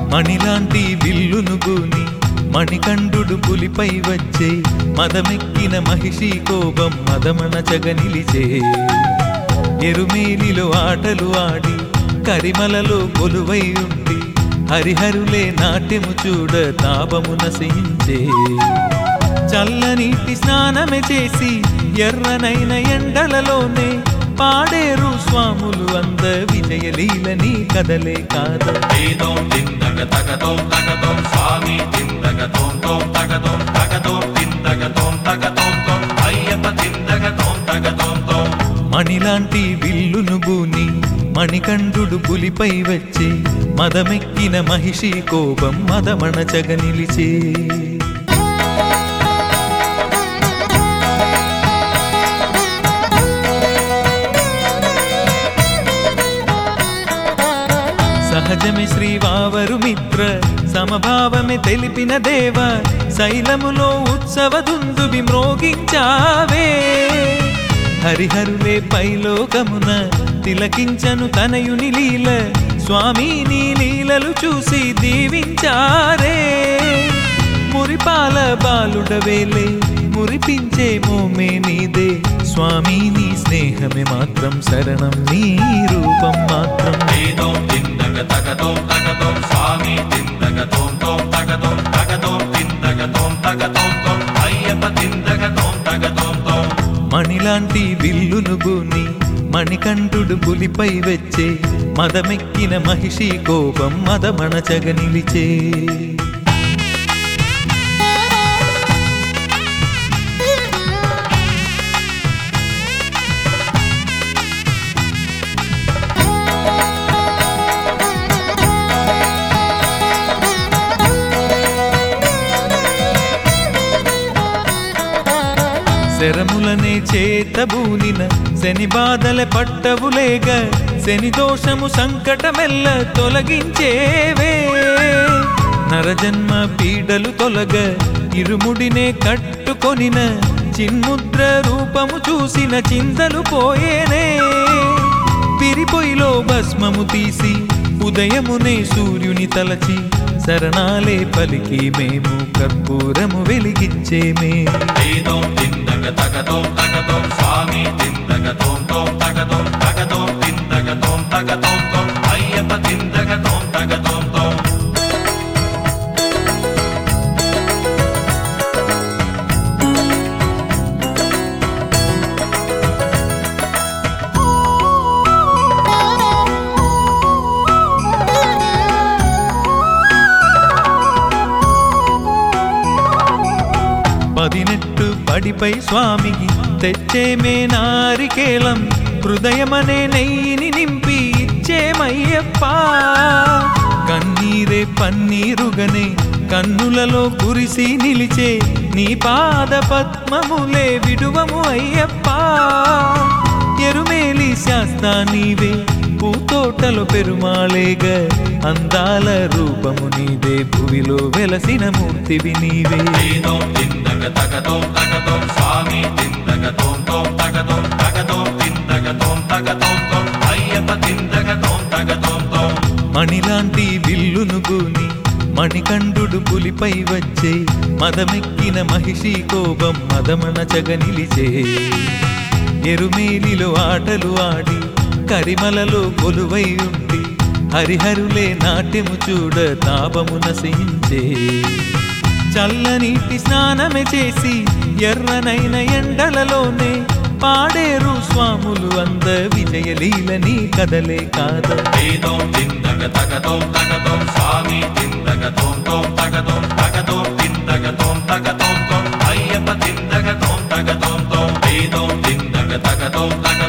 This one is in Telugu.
మణిలాంటి విల్లును గూని మణికంఠుడు పులిపై వచ్చే మదమెక్కిన మహిషి కోపం మదమనచగ నిలిచే ఎరుమేలిలో ఆటలు ఆడి కరిమలలో కొలువై ఉండి హరిహరులే నాట్యము చూడ తాపము నశించే చల్లనీటి స్నానమే చేసి ఎర్రనైన ఎండలలోనే పాడేరు స్వాములు అంద విజయలీలని కదలే కాద ఏదోం తిందగ తగదోం తగదోం స్వామి తిందగ తోం తోం తగదోం తగదోం తిందగ తోం తగదోం తోం అయ్యప్ప తిందగ తోం తగదోం తోం మణిలాంటి విల్లును బూని మణికంఠుడు పులిపై వచ్చే మదమెక్కిన మహిషి కోపం మదమణచగ నిలిచే సహజమే శ్రీవావరు మిత్ర సమభావమే తెలిపిన దేవ శైలములో ఉత్సవ దుందుబి మ్రోగించావే హరిహరులే పైలోకమున తిలకించను తనయుని లీల స్వామి నీ లీలలు చూసి దీవించారే మురిపాల బాలుడవేలే మురిపించే మోమే నీదే స్వామి నీ స్నేహమే మాత్రం శరణం నీ రూపం మాత్రం ఏదోం తిందగ తగదోం తగదోం స్వామి తిందగ తోం తోం తగదోం తగదోం తిందగ తోం తగదోం తోం అయ్యప్ప తిందగ తోం తగదోం తోం మణిలాంటి విల్లును గూని మణికంఠుడు పులిపై వచ్చే మదమెక్కిన మహిషి కోపం మదమణచగ నిలిచే శరములనే చేతబూనిన శని బాధల పట్టవులేగ శని దోషము సంకటమెల్ల తొలగించేవే నరజన్మ పీడలు తొలగ ఇరుముడినే కట్టుకొనిన చిన్ముద్ర రూపము చూసిన చింతలు పోయేనే పిరిపొయ్యిలో భస్మము తీసి ఉదయమునే సూర్యుని తలచి శరణాలే పలికి మేము కర్పూరము వెలిగించేమే ఏదోం తిందగ తగదోం తగదోం స్వామి తిందగ తోం తోం తగదోం తగదోం తిందగ తోం తగదోం తోం అయ్యప్ప తిందగ తోం తగదోం తోం పదినెట్టు పడిపై స్వామికి తెచ్చేమే నారికేలం హృదయమనే నెయ్యిని నింపి ఇచ్చేమయ్యప్ప కన్నీరే పన్నీరుగనే కన్నులలో కురిసి నిలిచే నీ పాద పద్మములే విడువము అయ్యప్ప ఎరుమేలి శాస్తా నీవే పూతోటలో పెరుమాళేగ అందాల రూపము నీదే భువిలో వెలసిన మూర్తివి నీవే ఏదోం తిందగ తగదోం తగదోం స్వామి తిందగ తోం తోం తగదోం తగదోం తిందగ తోం తగదోం తోం అయ్యప్ప తిందగ తోం తగదోం తోం మణిలాంటి విల్లును గూని మణికంఠుడు పులిపై వచ్చే మదమెక్కిన మహిషి కోపం మదమనచగ నిలిచే ఎరుమేలిలో ఆటలు ఆడి కరిమలలో కొలువై ఉండి హరిహరులే నాట్యము చూడ తాపము నశించే చల్లనీటి స్నానమే చేసి ఎర్రనైన ఎండలలోనే పాడేరు స్వాములు అంద విజయలీలని కదలే కాద ఏదోం తిందగ తగదోం తగదోం స్వామి తిందగ తోం తోం తగదోం తగదోం తిందగ తోం తగదోం తోం అయ్యప్ప తిందగ తోం తగదోం తోం ఏదోం తిందగ తగదోం తగదోం